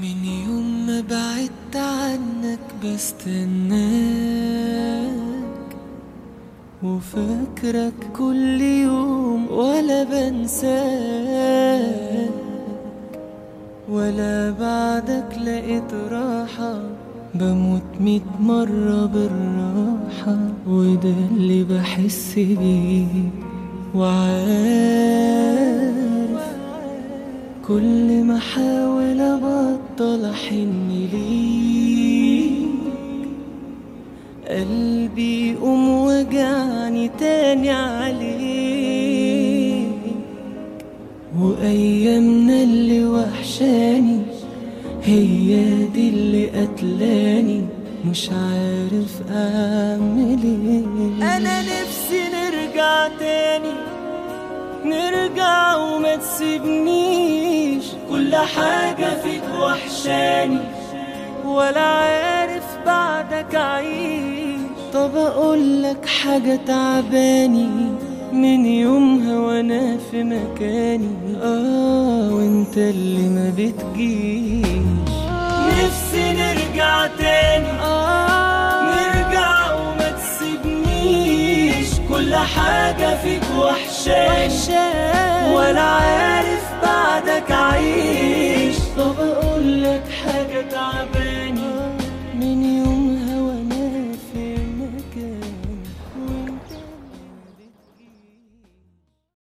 من يوم ما بعدت عنك بستناك وفاكرك كل يوم ولا بنساك ولا بعدك لقيت راحة بموت ميت مرة بالراحة وده اللي بحس بيه وعارف كل ما احاول ابطل احن ليك قلبي يقوم وجعني تاني عليك وايامنا اللي وحشاني هي دي اللي قتلاني مش عارف اعمل ايه انا نفسي نرجع تاني نرجع وما تسيبنيش كل حاجة فيك وحشاني ولا عارف بعدك عيش طب اقولك حاجة تعباني من يومها وانا في مكاني اه وانت اللي ما بتجيش نفسي نرجع تاني آه نرجع وما تسيبنيش كل حاجة فيك وحشاني ولا عارف بعدك عيش طب